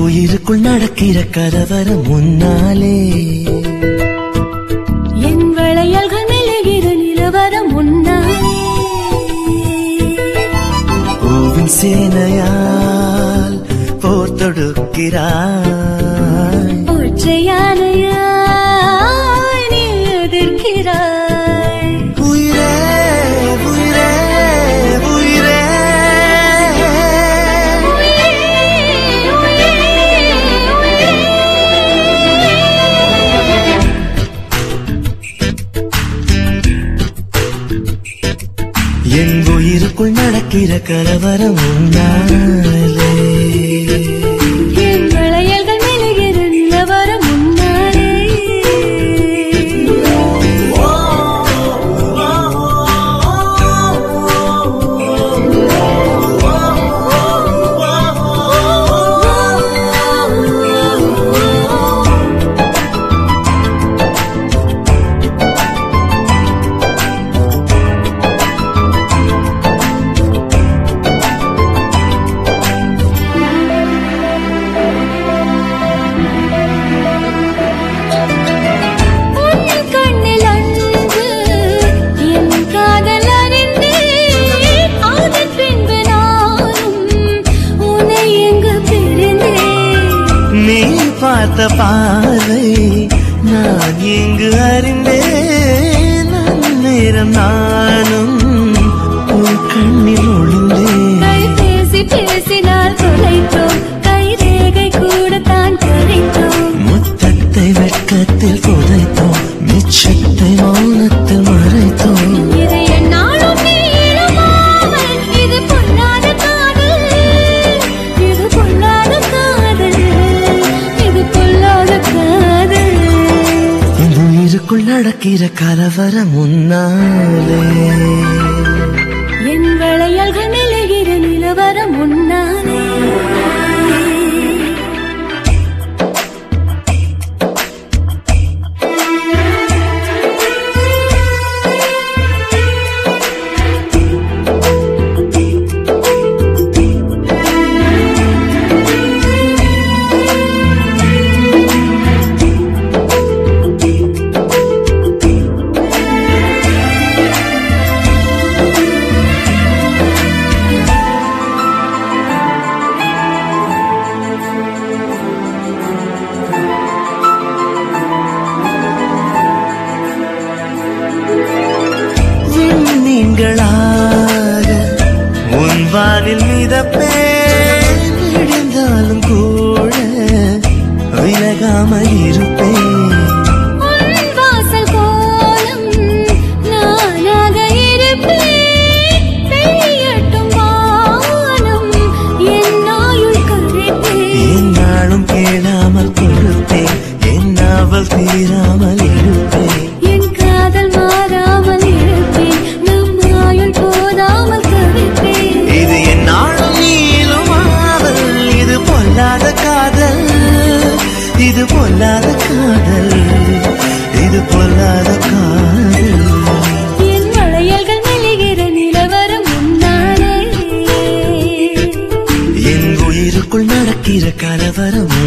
உயிருக்குள் நடக்கிற கலவரம் முன்னாலே என் வளையல்கள் மெழுகிற நிலவரம் முன்னாலே பூவின் சேனையால் போர் தொடுக்கிறாய் ஒற்றையானையாய் நீ எதிர்க்கிறாய் உயிரே உயிரே உயிரே என் உயிருக்குள் நடக்கிற கலவரம் முன்னாலே என் வளையல்கள் மெழுகிற நிலவரம் முன்னாலே உன் கண்ணில் அன்பு என் காதல் அறிந்தேன் அதன் பின்பு நானும் உன்னை எங்கு பிரிந்தேன் நீ பார்த்த பார்வை நான் இங்கு அறிந்தேன் நேரம் நானும் உன் கண்ணில் ஒளிந்தேன் கை பேசி பேசினால் தொலைத்தோம் கை ரேகை கூட தான் கரைத்தோம் முத்தத்தை வெட்கத்தில் புதைத்தோம் மிச்சத்தை மௌனத்தில் மறைத்தோம் இது என்னாலும் நீளமாமல் இது பொல்லாத காதல் இது பொல்லாத காதல் இது பொல்லாத காதல் இந்த உயிருக்குள் நடக்கிற கலவரம் முன்னாலே என் வளையல்கள் மெழுகிற நிலவரம் முன்னாலே விண்மீன்களாக உன் வானில் மிதப்பேன் விழுந்தாலும் கூட விலகாமல் இருப்பேன் உன் வாசல் கோலம் நானாக இருப்பேன் பெய்யட்டும் வானம் என் ஆயுள் கரைப்பேன் என்னாலும் கேளாமல் கொடுப்பேன் என்னாவல் தீராமல் இருப்பேன் என் காதல் மாறாமல் இருப்பேன் நம் ஆயுள் போதாமல் கரைப்பேன் இது என்னாலும் நீளுமாவல் இது பொல்லாத காதல் இது பொல்லாத காதல் இது பொல்லாத காதல் என் வளையல்கள் மெழுகிற நிலவரம் முன்னாலே என் உயிருக்குள் நடக்கிற கலவரம்